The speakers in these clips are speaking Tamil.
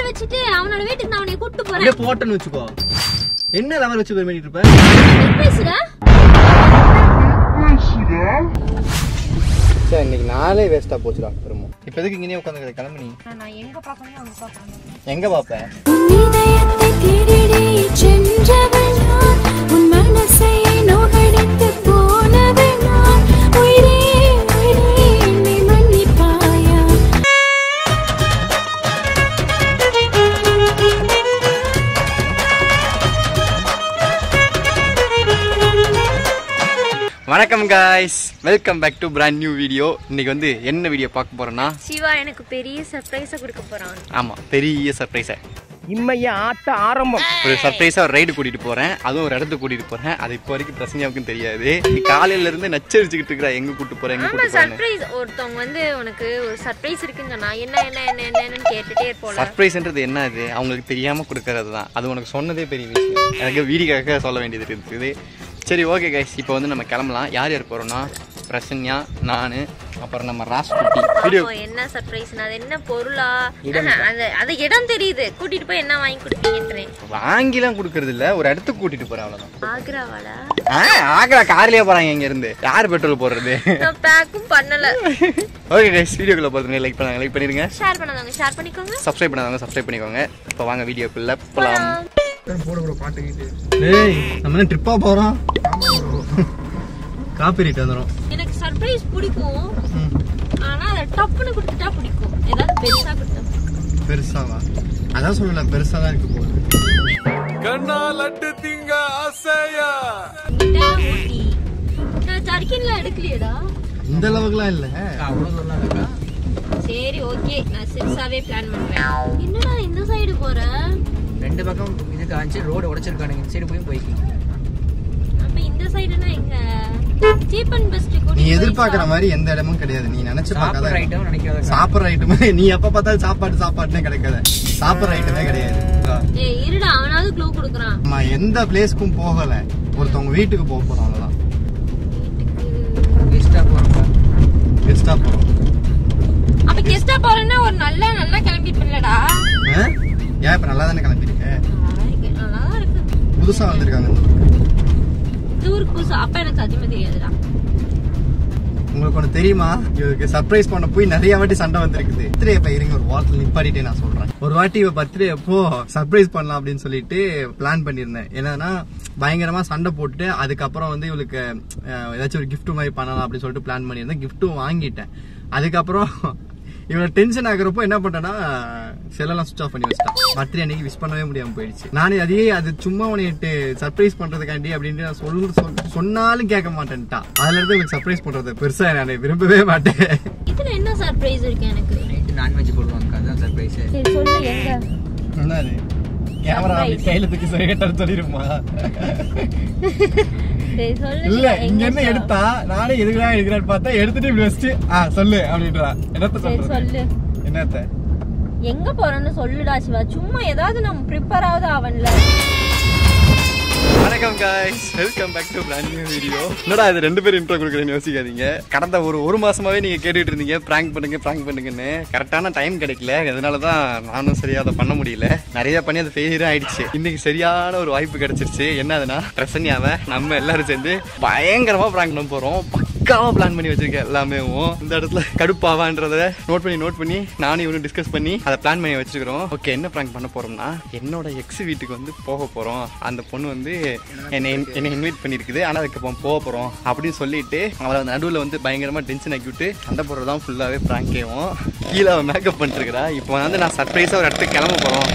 லவர் வச்சுட்டு அவனோட வீட்டுக்கு நான் அவனை கூட்டிட்டு போறேன் அப்படியே போட்டேன்னு வச்சுக்கோ என்ன லவர் வச்சு போய் பண்ணிட்டு இருப்ப என்ன பேசுற சரி இன்னைக்கு நாளே வேஸ்டா போச்சுடா திரும்ப இப்ப எதுக்கு இங்கே உட்காந்து கிளம்பி நீ நான் எங்க பாக்கணும் அங்க பாக்கணும் எங்க பாப்ப உன் இதயத்தை திருடி சென்றவள் நான். உன் மனசை நோகடித்து போனவள் நான். உயிரே, உயிரே, என்னை மன்னிப்பாயா? வணக்கம் guys welcome back to brand new video இன்னைக்கு வந்து என்ன வீடியோ பார்க்க போறோம்னா சிவா எனக்கு பெரிய சர்ப்ரைஸ கொடுக்க போறான் ஆமா பெரிய சர்ப்ரைஸை இம்மைய ஆட்ட ஆரம்பம் ஒரு சர்ப்ரைஸா ஒரு ரைடு கூட்டிட்டு போறேன் அதுவும் ஒரு இடத்துக்கு கூட்டிட்டு போறேன் அது இப்போ வரைக்கும் பிரசன்யாவுக்கும் தெரியாது நீ காலையில இருந்து நச்சரிச்சுக்கிட்டு இருக்கிற எங்க கூட்டு போறேன் எங்க ஆமா கூட்டு போறேன்னு சர்ப்ரைஸ் ஒருத்தவங்க வந்து உனக்கு ஒரு சர்ப்ரைஸ் இருக்குன்னு சொன்னா என்ன என்ன என்ன என்னன்னு கேட்டுட்டே இருப்போம்ல சர்ப்ரைஸ்ன்றது என்ன அது அவங்களுக்கு தெரியாம கொடுக்கறது தான் அது உனக்கு சொன்னதே பெரிய விஷயம் எனக்கு வீடியோக்காக சொல்ல வேண்டியது இருக்குது சரி ஓகே கைஸ் இப்போ வந்து நம்ம கிளம்பலாம் யார் யார் போறோம்னா பிரசன்யா நான் அப்புறம் நம்ம ராஸ்குட்டி வீடியோ அப்போ என்ன சர்ப்ரைஸ் அது என்ன பொருளா ஆஹா, அந்த அது இடம் தெரியுது கூட்டிட்டு போய் என்ன வாங்கி கொடுப்பீங்கன்றேன் வாங்கிலாம் கொடுக்கறது இல்ல ஒரு இடத்துக்கு கூட்டிட்டு போறேன் அவ்வளவுதான் ஆக்ராவாடா ஆ, ஆக்ரா கார்லயே போறாங்க இங்க இருந்து யார் பெட்ரோல் போடுறது நான் பேக்கும் பண்ணல ஓகே கைஸ் வீடியோக்குள்ள போறது லைக் பண்ணாங்க லைக் பண்ணிருங்க ஷேர் பண்ணாதவங்க ஷேர் பண்ணிக்கோங்க சப்ஸ்கிரைப் பண்ணாதவங்க சப்ஸ்கிரைப் பண்ணிக்கோங்க இப்போ வாங்க வீடியோக்குள்ள போலாம் ஏய் நம்ம என்ன ட்ரிப்பா போறோம் காப்பி ரைட் வந்துடும் எனக்கு சர்ப்ரைஸ் பிடிக்கும் ஆனா அதை டப்புன்னு கொடுத்துட்டா பிடிக்கும் ஏதாவது பெருசா கொடுத்தா பெருசாவா அதான் சொல்லல பெருசா தான் இருக்கு போகுது இந்தா ஊட்டி நான் ஜர்க்கின்ல எடுக்கலையேடா இந்த அளவுக்குலாம் இல்ல சரி ஓகே நான் சிறுசாவே பிளான் பண்றேன் என்னடா இந்த சைடு போற ரெண்டு பக்கம் இது காமிச்சு ரோடு உடைச்சிருக்கானுங்க இந்த சைடு போய் போய்க்கு அப்ப இந்த சைடுனா எங்க சீப் அண்ட் பெஸ்ட் நீ எதிர்பார்க்கற மாதிரி எந்த இடமும் கிடையாது நீ நினைச்சு சாப்பிட்ற பார்க்காத ஐட்டம் நினைக்காத சாப்பிட்ற ஐட்டமே நீ எப்ப பார்த்தாலும் சாப்பாடு சாப்பாடுனே கிடைக்காது சாப்பிட்ற ஐட்டமே கிடையாது ஏய் இருடா அவனாவது க்ளூ கொடுக்குறான் நம்ம எந்த பிளேஸ்க்கும் போகல ஒருத்தவங்க வீட்டுக்கு போக போறோம் அவ்வளவுதான் வேஸ்டா போறோம் பெஸ்டா போறோம் அப்ப கெஸ்டா போறேன்னா ஒரு நல்ல நல்லா கிளம்பிருப்பேன்லடா ஆ? ஏன் இப்ப நல்லா தானே கிளம்பிருக்க நல்லா தான் இருக்கு புதுசா வந்திருக்காங்க இந்த ஊருக்கு புதுசு அப்ப எனக்கு சத்தியமா தெரியாதுடா உங்களுக்கு ஒண்ணு தெரியுமா இவருக்கு சர்ப்ரைஸ் பண்ண போய் நிறைய வாட்டி சண்டை வந்திருக்குது பர்த்டே அப்ப இருங்க ஒரு வாரத்துல நிப்பாட்டிட்டே நான் சொல்றேன் ஒரு வாட்டி இவ பர்த்டே அப்போ சர்ப்ரைஸ் பண்ணலாம் அப்படின்னு சொல்லிட்டு பிளான் பண்ணியிருந்தேன் என்னன்னா பயங்கரமா சண்டை போட்டு அதுக்கப்புறம் வந்து இவளுக்கு அஹ், ஏதாச்சும் ஒரு gift மாதிரி பண்ணலாம் அப்படின்னு சொல்லிட்டு பிளான் பண்ணியிருந்தேன் கிஃப்ட்டும் வாங்கிட்டேன் அதுக்கப்புறம் இவனை டென்ஷன் ஆகுறப்போ என்ன பண்ணேன்னா செல்லெல்லாம் சுவிச் ஆஃப் பண்ணி வச்சிட்டான் பர்த்டே அன்னைக்கு விஷ் பண்ணவே முடியாம போயிடுச்சு நானே அதையே அது சும்மா உனையிட்டு சர்ப்ரைஸ் பண்றதுக்காண்டி அப்படின்ட்டு நான் சொல்லு சொல்- சொன்னாலும் கேட்க மாட்டேன்ட்டான் அதுல இருந்து எனக்கு சர்ப்ரைஸ் பண்றது பெருசா நான் விரும்பவே மாட்டேன் இதுல என்ன சர்ப்ரைஸ் இருக்கு எனக்கு நைட்டு நான்வெஜ் போடுவாங்க அதுதான் சர்ப்ரைஸ் சரி சொல்லு எங்க என்னது கேமரா அப்படி கையில தூக்கி சொல்லிட்டாரு சொல்லிருமா சரி சொல்லு இல்ல இங்க எங்க என்ன சொல். எடுத்தா நானே எதுக்குடா எடுக்கிறான்னு பார்த்தா எடுத்துட்டு இப்படி வச்சுட்டு ஆ சொல்லு அப்படின்றா என்னத்த சரி சொல்றது சொல்லு என்னத்த எங்க போறேன்னு சொல்லுடா சிவா சும்மா ஏதாவது நம்ம ப்ரிப்பேர் ஆகுது அவன்ல வணக்கம் guys welcome back to brand new video என்னடா இது ரெண்டு பேரும் இன்ட்ரோ கொடுக்குறேன்னு யோசிக்காதீங்க கடந்த ஒரு ஒரு மாசமாவே நீங்க கேட்டுட்டு இருந்தீங்க பிராங்க் பண்ணுங்க பிராங்க் பண்ணுங்கன்னு கரெக்டான டைம் கிடைக்கல அதனால தான் நானும் சரியா அதை பண்ண முடியல நிறைய பண்ணி அது ஃபெயிலியரும் ஆயிடுச்சு இன்னைக்கு சரியான ஒரு வாய்ப்பு கிடைச்சிருச்சு என்னதுன்னா பிரசன்யாவை நம்ம எல்லாரும் சேர்ந்து பயங்கரமா பிராங்க் பண்ண போறோம் பக்காவா பிளான் பண்ணி வச்சிருக்கேன் எல்லாமே இந்த இடத்துல கடுப்பாவான்றத நோட் பண்ணி நோட் பண்ணி நானும் இவனும் டிஸ்கஸ் பண்ணி அதை பிளான் பண்ணி வச்சிருக்கிறோம் ஓகே என்ன பிராங்க் பண்ண போறோம்னா என்னோட எக்ஸ் வீட்டுக்கு வந்து போக போறோம் அந்த பொண்ணு வந்து என்னை என்னை இன்வைட் பண்ணியிருக்குது ஆனால் அதுக்கு இப்போ போக போறோம் அப்படின்னு சொல்லிட்டு அவளை அந்த நடுவில் வந்து பயங்கரமா டென்ஷன் ஆக்கி விட்டு சண்டை போடுறது தான் ஃபுல்லாகவே பிராங்கேவும் கீழே அவன் மேக்கப் பண்ணிருக்கிறா இப்போ வந்து நான் சர்ப்ரைஸாக ஒரு இடத்துக்கு கிளம்ப போறோம்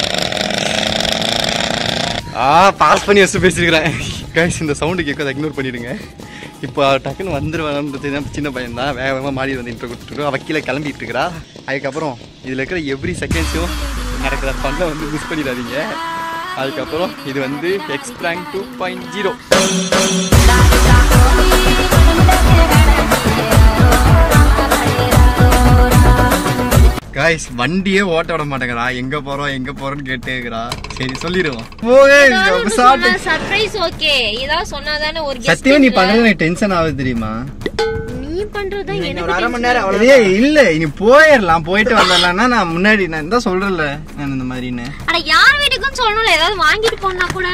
ஆ பாஸ் பண்ணி வச்சு பேசியிருக்கிறேன் கைஸ் இந்த சவுண்டு கேட்க அதை இக்னோர் பண்ணிடுங்க இப்போ டக்குன்னு வந்துருவான்றது தான் சின்ன பையன் தான் வேக வேகமாக மாடி வந்து இன்ட்ரோ கொடுத்துருக்கோம் அவள் கீழே கிளம்பிட்டு இருக்கிறா அதுக்கப்புறம் இதில் இருக்கிற எவ்ரி செகண்ட்ஸும் நடக்கிற பண்ண வந்து மிஸ் பண்ணிடாதீங்க அதுக்கப்புறம் இது வந்து X prank two point zero guys வண்டியே ஓட்ட விட மாட்டேங்கிறா எங்க போறோம் எங்க போறோம்னு கேட்டே இருக்கிறா சரி சொல்லிடுவோம் போவே சர்ப்ரைஸ் ஓகே ஏதாவது சொன்னாதானே ஒரு guest சத்தியம் நீ இல்ல. பண்றது எனக்கு டென்ஷன் ஆகுது தெரியுமா நீ பண்றதுதான் நீங்க எனக்கு ஒரு அரை மணி நேரம் tension. அவ்வளவு ஏய் இல்ல இனி போயிடலாம் போயிட்டு வந்துடலாம்னா நான் முன்னாடி நான் தான் சொல்றேன்ல நான் இந்த மாதிரின்னு அட யார் வீட்டுக்கும் சொல்லணும்ல ஏதாவது வாங்கிட்டு போனா கூட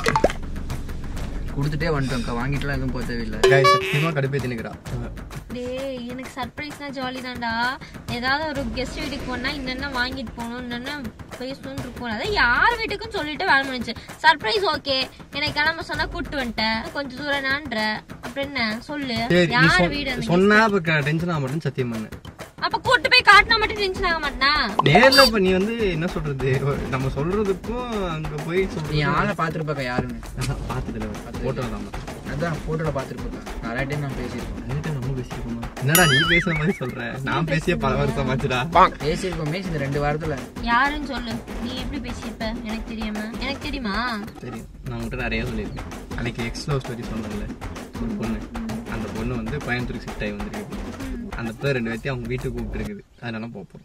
கொடுத்துட்டே வந்துட்டோம் வாங்கிட்டுலாம் எதுவும் போக தேவையில்லை Guys, சத்தியமா கடுப்பே நிக்கிறா டேய் எனக்கு சர்ப்ரைஸ்னா ஜாலி தான்டா ஏதாவது ஒரு கெஸ்ட் வீட்டுக்கு போனா என்னென்ன வாங்கிட்டு போகணும் என்னென்ன பேசணும்னு இருக்கும் அதான் யார் வீட்டுக்கும் சொல்லிட்டு வேலை முடிஞ்சு சர்ப்ரைஸ் ஓகே எனக்கு கிளம்ப சொன்னா கூட்டு வந்துட்டேன் கொஞ்சம் தூரம் நான்ற அப்புறம் என்ன சொல்லு சரி நீ யார் சொ- வீடு அந்த சொன்னா இப்ப டென்ஷன் ஆக மாட்டேன்னு சத்தியம் பண்ணு அப்ப கூட்டு போய் காட்டினா மட்டும் டென்ஷன் ஆக மாட்டேனா நேர்ல இப்ப நீ வந்து என்ன சொல்றது நம்ம சொல்றதுக்கும் அங்க போய் நீ சொல்றது ஆளை பாத்துருப்பாக்கா யாருன்னு பாத்துதுல போட்டோ தான் அதான் போட்டோல பாத்துருப்பாக்கா நிறைய டைம் நான் பேசியிருக்கோம் அதுக்கிட்ட நம்ம பேசிருக்கோமா என்னடா நீ பேசுற மாதிரி சொல்ற நான் பேசிய பல வருஷம் ஆச்சுடா பேசியிருக்கோம் மேஸ் இந்த ரெண்டு வாரத்துல யாருன்னு சொல்லு நீ எப்படி பேசியிருப்ப எனக்கு தெரியாம எனக்கு தெரியுமா சரி நான் உங்ககிட்ட நிறைய சொல்லியிருக்கேன் அன்னைக்கு எக்ஸ் லவ் ஸ்டோரி சொன்னேன்ல ஒரு பொண்ணு அந்த பொண்ணு வந்து கோயம்புத்தூருக்கு ஷிஃப்ட் ஆகி வந்திருக்கு அந்த பிள்ளை ரெண்டு பேர்த்தையும் அவங்க வீட்டுக்கு கூப்பிட்டு இருக்குது அதனால போப்போம்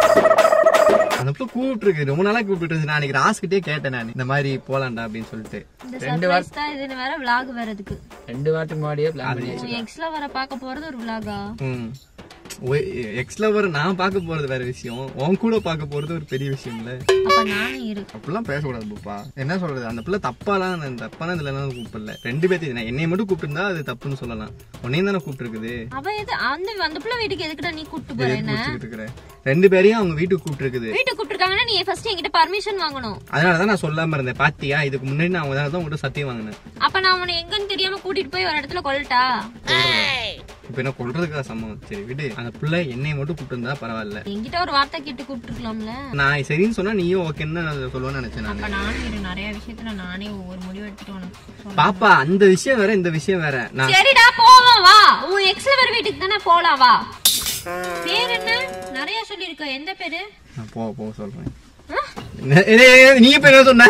அந்த பிள்ளை கூப்பிட்டு இருக்கு ரொம்ப நாளா கூப்பிட்டு இருந்துச்சு நான் அன்னைக்கு ராஸ்கிட்டே கேட்டேன் நான் இந்த மாதிரி போலாம்டா அப்படின்னு சொல்லிட்டு இந்த சர்ப்ரைஸ் தான் இதுன்னு வேற vlog வரதுக்கு ரெண்டு வாரத்துக்கு முன்னாடியே பிளான் பண்ணி எக்ஸ்ல வர பார்க்க போறது ஒரு vlog-ஆ ம் எக்ஸ் லவர் நான் பார்க்க போறது வேற விஷயம் உன் கூட பார்க்க போறது ஒரு பெரிய விஷயம் இல்ல அப்ப நானும் இரு அப்படிலாம் பேசக்கூடாது பாப்பா என்ன சொல்றது அந்த பிள்ளை தப்பாலாம் நான் தப்பான இதுல எல்லாம் கூப்பிடல ரெண்டு பேர்த்தையும் நான் என்னைய மட்டும் கூப்பிட்டு அது தப்புன்னு சொல்லலாம் உன்னையும் தானே கூப்பிட்டு இருக்குது அவ எது அந்த அந்த பிள்ளை வீட்டுக்கு எதுக்குடா நீ கூட்டு போற என்ன இருக்கிறேன் ரெண்டு பேரையும் அவங்க வீட்டுக்கு கூப்பிட்டு இருக்குது வீட்டுக்கு கூப்பிட்டுருக்காங்கன்னா நீ ஃபர்ஸ்ட் என்கிட்ட பர்மிஷன் வாங்கணும் அதனாலதான் நான் சொல்லாம இருந்தேன் பாத்தியா இதுக்கு முன்னாடி நான் அவங்க தான் உங்கள்கிட்ட சத்தியம் வாங்கினேன் அப்ப நான் உன்னை எங்கன்னு தெரியாம கூட்டிட்டு போய் ஒரு இடத்துல கொல்லட்டா இப்ப என்ன கொள்றதுக்கா சம்மம் சரி விடு அந்த பிள்ளை என்னைய மட்டும் கூப்பிட்டு இருந்தா பரவாயில்ல என்கிட்ட ஒரு வார்த்தை கேட்டு கூப்பிட்டுருக்கலாம்ல நான் சரின்னு சொன்னா நீயும் ஓகேன்னு நான் சொல்லுவேன்னு நினைச்சேன் நான் அப்ப நானும் இரு நிறைய விஷயத்துல நானே ஒவ்வொரு முடிவு எடுத்துட்டு உனக்கு சொல்றேன். பாப்பா அந்த விஷயம் வேற இந்த விஷயம் வேற நான் சரிடா போவோம் வா உன் எக்ஸ்ல வர வீட்டுக்கு தானே போலாம் வா பேர் என்ன நிறைய சொல்லிருக்க எந்த பேரு நான் போ போ சொல்றேன் என்ன- ஏய், ஏய், ஏய், நீ இப்ப என்ன சொன்ன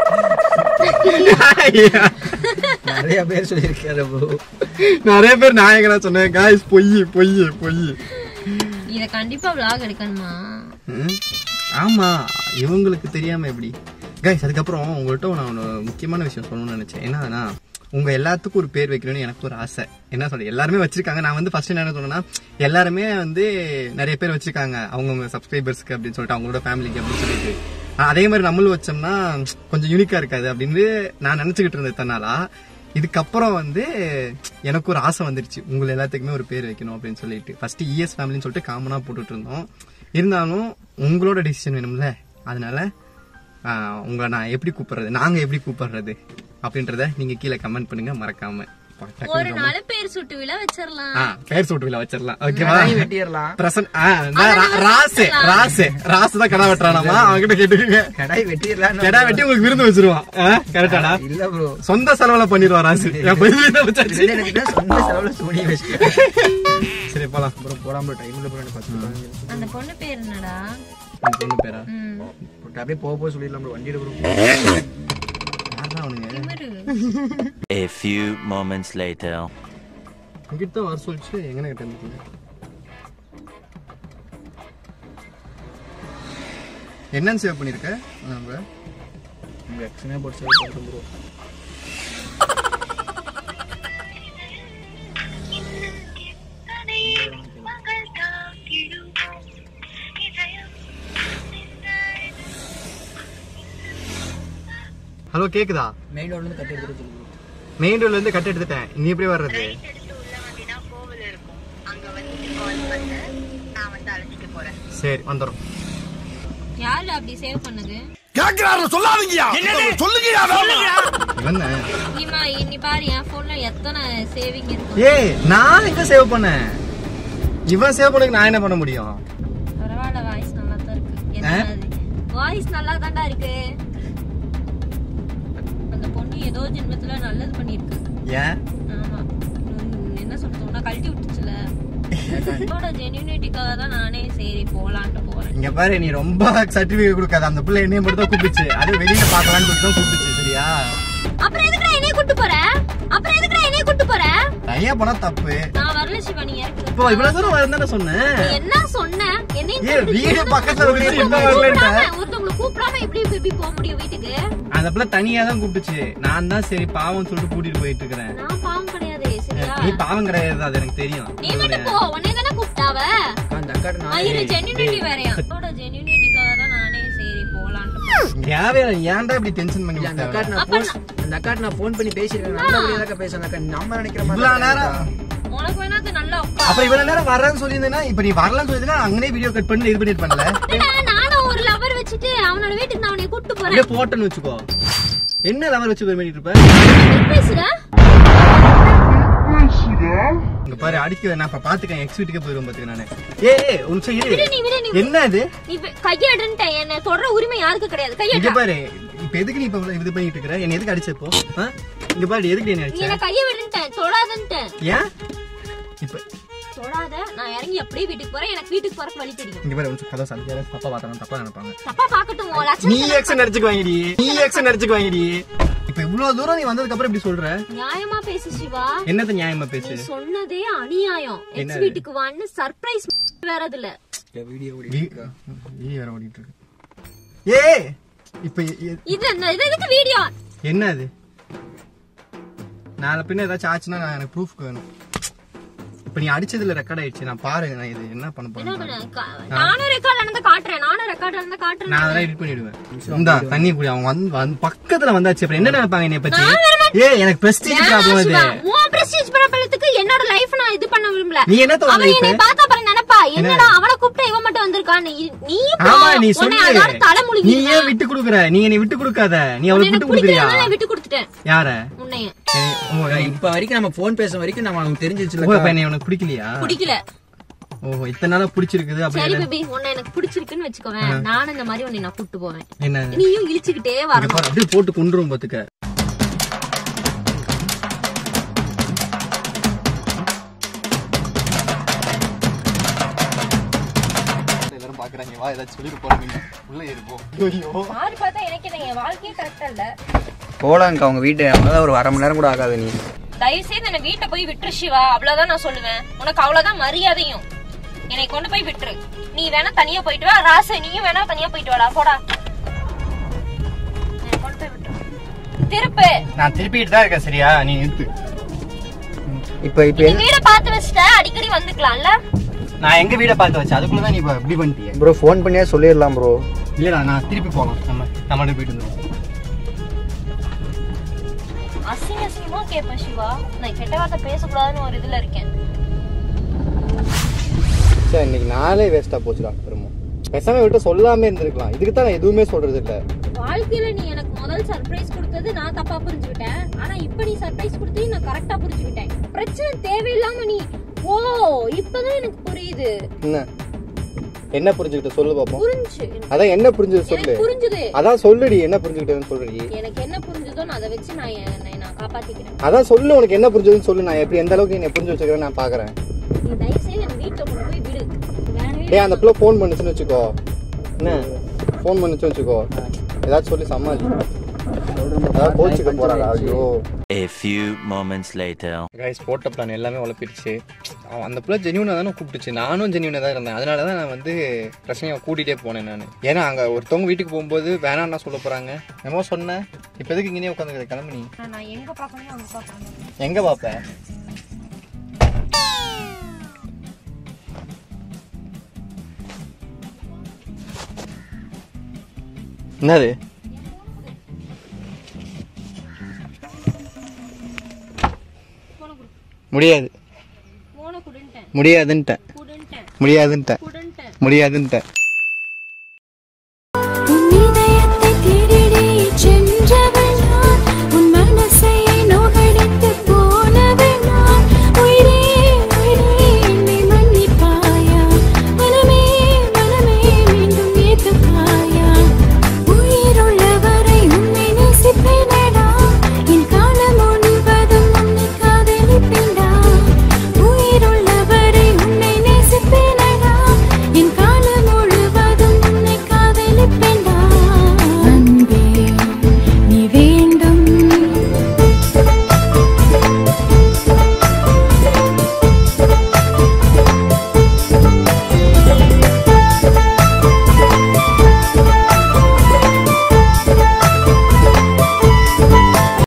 நிறைய பேர் சொல்லியிருக்காரு bro. நிறைய பேர் நாயகனா சொன்னேன் காய்ஸ் பொய் பொய் பொய் இத கண்டிப்பா vlog எடுக்கணுமா ம்? ஆமா இவங்களுக்கு தெரியாம எப்படி கைஸ் அதுக்கப்புறம் உங்கள்கிட்ட நான் ஒன்று முக்கியமான விஷயம் சொல்லணும்னு நினைச்சேன் என்னன்னா உங்க எல்லாத்துக்கும் ஒரு பேர் வைக்கணும்னு எனக்கு ஒரு ஆசை என்ன சொல்ற எல்லாருமே வச்சிருக்காங்க நான் வந்து ஃபர்ஸ்ட் என்ன சொன்னேன்னா எல்லாருமே வந்து நிறைய பேர் வச்சிருக்காங்க அவங்கவுங்க சப்ஸ்கிரைபர்ஸ்க்கு அப்படின்னு சொல்லிட்டு அவங்களோட ஃபேமிலிக்கு அப்படின்னு சொல்லிட்டு ஆனா, அதே மாதிரி நம்மளும் வச்சோம்னா கொஞ்சம் யூனிக்கா இருக்காது அப்படின்னு நான் நினைச்சுக்கிட்டு இருந்தேன் தன்னாலா இதுக்கப்புறம் வந்து எனக்கு ஒரு ஆசை வந்துருச்சு உங்களை எல்லாத்துக்குமே ஒரு பேர் வைக்கணும் அப்படின்னு சொல்லிட்டு ஃபர்ஸ்ட் இஎஸ் ஃபேமிலின்னு சொல்லிட்டு காமனா போட்டுட்டு இருந்தோம் இருந்தாலும் உங்களோட டிசிஷன் வேணும்ல அதனால ஆஹ், உங்களை நான் எப்படி கூப்பிடுறது நாங்க எப்படி கூப்பிடுறது அப்படின்றத நீங்க கீழே கமெண்ட் பண்ணுங்க மறக்காம பா, டக்குனு ஒரு நாள் பேர் சுட்டு விழா வச்சிடலாம் ஆ, பெயர் சூட்டு விழா வச்சிடலாம் ஓகேவா கடாய் வெட்டிடலாம் பிரசன் ஆ, நான் ரா- ராசு ராசு ராசு தான் கடை வெட்டுறானாமா அவன்கிட்ட கேட்டுக்கங்க கடாய் வெட்டிடலாம் கடை வெட்டி உங்களுக்கு விருந்து வச்சிருவான் கரெக்டாடா இல்ல ப்ரோ சொந்த செலவுல பண்ணிடுவான் ராசு என் பதிலே தான் வச்சாச்சு. எனக்கு தான் சொந்த செலவுல சோனி வச்சுட்டு சரி போலாம் அப்புறம் போடாம டைம்ல போய் பார்த்து அந்த பொண்ணு பேர் என்னடா உன் பொண்ணு பேரா ம் அப்படியே போக போக சொல்லிடலாம் bro. வண்டியில bro. யாரா அவனுங்க திமிரு. A few moments later. உங்ககிட்ட தான் வர சொல்லிச்சு எங்கன கிட்ட இருந்து என்னன்னு சேவ் பண்ணிருக்க நம்ம உங்க எக்ஸனே போட்டு save பண்ணிட்டோம் bro. ஹலோ கேக்குதா மெயின் ரோட்ல இருந்து கட்டி எடுத்துட்டு சொல்லு bro. மெயின் ரோட்ல இருந்து கட் எடுத்துட்டேன் நீ எப்படி வர்றது சரி வந்துடும் யாரு அப்படி சேவ் பண்ணது இவன் நீமா நீ பாரு என் போன்ல எத்தனை சேவிங் இருக்கு ஏய் நான் எங்க சேவ் பண்ணேன் இவன் சேவ் பண்ணதுக்கு நான் என்ன பண்ண முடியும் பரவாயில்ல வாய்ஸ் நல்லா தான் இருக்கு என்ன வாய்ஸ் நல்லா தான்டா இருக்கு அந்த பொண்ணு ஏதோ ஜென்மத்துல நல்லது பண்ணிருக்கு ஏன் ஆமா உம், என்ன சொல்றது உன்னை கழட்டி விட்டுச்சுல அதோட ஜென்யூனிட்டிக்காக தான் நானே சரி போலான்ட்டு போறேன் இங்க பாரு நீ ரொம்ப சர்டிபிகேட் கொடுக்காத அந்த பிள்ளை என்னைய மட்டும் தான் கூப்பிடுச்சு அது வெளியில பாக்கலாம்னு சொல்லிட்டு தான் கூப்பிடுச்சு சரியா அப்புறம் எதுக்குடா என்னைய கூட்டு போற அப்புறம் எதுக்குடா என்னைய கூட்டு போற தனியா போனா தப்பு நான் வரல சிவா நீ இறக்கு இப்போ இவ்வளவு தூரம் வரந்தானே சொன்னேன் நீ என்ன சொன்ன என்னையும் ஏய், கூப்பிட்டு வீடு பக்கத்துல ஒருத்தவங்களை வந்துச்சு, இன்னும் வரலன்ட்ட. கூப்பிடாம, ஒருத்தவங்களை கூப்பிடாம எப்படி எப்படி போக முடியும் வீட்டுக்கு அந்த பிள்ளை தனியா தான் கூப்பிடுச்சு நான் தான் சரி பாவம் சொல்லிட்டு கூட்டிட்டு போயிட்டு இருக்கிறேன் நான் பாவம் கிடையாது சரி சரியா? நீ பாவம் கிடையாது அது எனக்கு தெரியும் நீ மட்டும் போ உன்னை தானே கூப்பிட்டாவ அந்த அக்காட்ட நான் ஆயிரு ஜென்யூனிட்டி வேறயா அவளோட ஜென்யூனிட்டிக்காக தான் நானே சரி போலான்ட்டு தேவையில்ல ஏன்டா இப்படி டென்ஷன் பண்ணி இல்ல, அந்த விட்ட அக்காட்ட நான் அப்ப போன் அந்த அக்காட்ட நான் போன் பண்ணி பேசிருக்கேன் நல்லபடியா தான் பேசுறேன் அந்த அக்கா நம்ம நினைக்கிற மாதிரி இவ்வளவு தான் நேரம் உனக்கு வேணா அது நல்லா உட்கார் அப்புறம் இவ்வளவு நேரம் வரேன்னு சொல்லியிருந்தேன்னா இப்ப நீ வரலன்னு சொல்லியிருந்தா அங்கனே வீடியோ கட் பண்ணி இது பண்ணிட்டு பண்ணல இல்ல, நானும் ஒரு லவர் வச்சுட்டு அவனோட வீட்டுக்கு நான் அவனை கூட்டிட்டு போறேன் அப்படியே போட்டேன்னு வச்சுக்கோ என்ன லவர் வச்சு போய் பண்ணிட்டு இருப்ப பேசுற இங்க பாரு அடிக்க நான் இப்ப பாத்துக்கேன் எக்ஸ் வீட்டுக்கே போயிருவோம் பாத்துக்க நானு ஏ ஒரு நிமிஷம் இரு விடு நீ விடு நீ என்ன இது நீ வி- கையெடுன்ட்ட என்ன தொடர உரிமை யாருக்கு கிடையாது இங்க கையெடு பாரு இப்ப எதுக்கு நீ இப்ப இவ்வளவு இது பண்ணிட்டு இருக்கிற என்ன எதுக்கு அடிச்ச இப்போ ஆ? இங்க பாரு எதுக்கு நீ என்ன நீ அடிச்ச என்ன கைய விடுன்ட்டேன் தொடாதன்ட்டேன் ஏன் இப்ப தொடாத நான் இறங்கி அப்படியே வீட்டுக்கு போறேன் எனக்கு வீட்டுக்கு போறதுக்கு வழி தெரியும் இங்க பாரு ஒரு நிமிஷம் கதை சாமி யாராவது தப்பா பார்த்தாங்க தப்பா நினைப்பாங்க தப்பா பாக்கட்டும் உன் நீ லட்சணத்தை எக்ஸ் நடிச்சுக்கு வாங்கிடி நீ எக்ஸ் நடிச்சுக்கு வாங்கிடி இப்ப இவ்வளவு தூரம் நீ வந்ததுக்கு அப்புறம் இப்படி சொல்ற நியாயமா பேசு சிவா என்னத்த நியாயமா நீ பேசு சொன்னதே அநியாயம் எக்ஸ் என்னது? வீட்டுக்கு வான்னு சர்ப்ரைஸ் வேற இதுல வீடியோ வீ- வீ வேற ஓடிட்டு இருக்கு ஏய் இப்ப எ- இது என்ன- இது எதுக்கு வீடியோ என்ன அது நாளை பின்ன ஏதாச்சும் ஆச்சுன்னா நான் எனக்கு ப்ரூஃப் வேணும் இப்ப நீ அடிச்சதுல ரெக்கார்ட் ஆயிடுச்சு நான் பாரு நான் இது என்ன பண்ண என்ன போறேன் பண்ண? கா- நானும் ரெக்கார்ட்ல இருந்து காட்டுறேன் நானும் ரெக்கார்ட்ல இருந்து காட்டுறேன் நான் அதெல்லாம் எடிட் பண்ணிடுவேன் இந்தா தண்ணி குடி அவன் வந்து வந்து பக்கத்துல வந்தாச்சு அப்புறம் என்ன நினைப்பாங்க என்னை பத்தி ஏ எனக்கு பிரஸ்டீஜ் ப்ராப்ளம் இது சிவா, உன் prestige ப்ராப்ளத்துக்கு என்னோட life நான் இது பண்ண விரும்பல. நீ என்னத்த உன் அவன் life? என்னை பார்த்தா அப்புறம் நினைப்பா, என்னடா அவனை கூப்பிட்டா இவன் மட்டும் வந்திருக்கான்னு. இ- நீ போ, ஆமா நீ உன்னை சொல்லு அதோட தலை நீ முழுகிடுவேன். ஏன் விட்டு கொடுக்குற நீங்க நீ விட்டு கொடுக்காத நீ உன்னை அவளுக்கு எனக்கு விட்டு கொடுக்குறியா பிடிக்கிறதுனால நான் விட்டு கொடுத்துட்டேன் யார உன்னைய. ஏய், ஓ, ஏய், இப்ப வரைக்கும் நம்ம போன் பேசுற வரைக்கும் நம்ம அவனுக்கு ஓ, தெரிஞ்சிருச்சு இப்ப என்னை உனக்கு பிடிக்கலையா பிடிக்கல ஓ இத்தனை நாளா பிடிச்சிருக்குது சரி அப்படி பேபி உன்னை எனக்கு பிடிச்சிருக்குன்னு வச்சுக்கோவேன் நானும் இந்த மாதிரி உன்னை நான் கூட்டு போவேன் என்ன நீயும் இழிச்சுக்கிட்டே இங்க வரணும் பாரு, அப்படியே போட்டு கொண்டுரும் பாத்துக்க எல்லாரும் பாக்குறாங்க வா ஏதாச்சும் சொல்லிட்டு போறீங்க உள்ள இருப்போம் ஐயோ யாரு பார்த்தா எனக்கு என்ன, என் வாழ்க்கையே கரெக்டா இல்ல போலாங்க அவங்க வீட்டு அவங்களாம் ஒரு அரை மணி நேரம் கூட ஆகாது நீ தயவு செய்து என்ன வீட்டை போய் விட்டுரு சிவா அவ்வளவுதான் நான் சொல்லுவேன் உனக்கு அவ்வளவுதான் மரியாதையும் என்னை கொண்டு போய் விட்டுரு நீ வேணா தனியா போயிட்டு வா ராசு நீயும் வேணா தனியா போயிட்டு வாடா போடா என்னை கொண்டு போய் விட்டுரு திருப்பு நான் திருப்பிட்டு தான் இருக்கேன் சரியா நீ நிறுத்து இப்ப இப்ப நீ என்ன வீட பார்த்து வச்சுட்ட அடிக்கடி வந்துக்கலாம்ல நான் எங்க வீட பார்த்து வச்சேன் அதுக்குள்ளதான் நீ இப்ப இப்படி பண்ணிட்டிய ப்ரோ ஃபோன் பண்ணியா சொல்லிடலாம் ப்ரோ இல்லடா நான் திருப்பி போலாம் நம்ம நம்மளோட போயிட்டு வந்துருவோம் அசிங்க அசிங்கமா கேட்பேன் சிவா நான் கெட்ட வார்த்தை பேசக்கூடாதுன்னு ஒரு இதுல இருக்கேன் சார் இன்னைக்கு நாளே வேஸ்டா போச்சுடா பெருமோ பேசாம விட்டு சொல்லாம இருந்திருக்கலாம் இதுக்கு தான் நான் எதுவுமே சொல்றது இல்ல வாழ்க்கையில நீ எனக்கு முதல் சர்ப்ரைஸ் கொடுத்தது நான் தப்பா புரிஞ்சுக்கிட்டேன் ஆனா இப்ப நீ சர்ப்ரைஸ் கொடுத்தது நான் கரெக்டா புரிஞ்சுக்கிட்டேன் பிரச்சனை தேவையில்லாம நீ ஓ இப்பதான் எனக்கு புரியுது என்ன என்ன புரிஞ்சுக்கிட்ட சொல்லு பாப்போம் புரிஞ்சு அதான் என்ன புரிஞ்சது சொல்லு எனக்கு புரிஞ்சுது அதான் சொல்லுடி என்ன புரிஞ்சுக்கிட்டேன்னு சொல்லுடி எனக்கு என்ன புரிஞ்சுதோ நான் அதை வச்சு நான் என்னை நான் காப்பாத்திக்கிறேன் அதான் சொல்லு உனக்கு என்ன புரிஞ்சதுன்னு சொல்லு நான் எப்படி எந்த அளவுக்கு என்ன புரிஞ்சு வச்சுக்கிறேன் நான் பாக்குறேன் நீ தயவு செய்து என் வீட்டுல கொண்டு போய் விடு வேணவே டேய் அந்த பிள்ளை ஃபோன் பண்ணுச்சுன்னு வச்சுக்கோ என்ன ஃபோன் பண்ணுச்சுன்னு வச்சுக்கோ ஏதாச்சும் சொல்லி சமாளி அதான் கோச்சுக்க போறாடா ஐயோ A few moments later. Guys போட்ட பிளான் எல்லாமே உழப்பிடுச்சு அவன் அந்த பிள்ளை ஜென்யூனாக தானே கூப்பிட்டுச்சு நானும் ஜென்யூனாக தான் இருந்தேன் அதனால தான் நான் வந்து பிரச்சனையை கூட்டிகிட்டே போனேன் நான் ஏன்னா அங்கே ஒருத்தவங்க வீட்டுக்கு போகும்போது வேணாம்னா சொல்ல போகிறாங்க என்னமோ சொன்னேன் இப்போ எதுக்கு இங்கேயே உட்காந்துக்கிற கிளம்பி நீ நான் எங்க பாக்கணும் அங்க பாக்கணும் எங்கே பார்ப்ப என்னது முடியாது போன குடுன்ட்டேன் முடியாதுன்ட்டேன் குடுன்ட்டேன் முடியாதுன்ட்டேன் குடுன்ட்டேன் முடியாதுன்ட்டேன்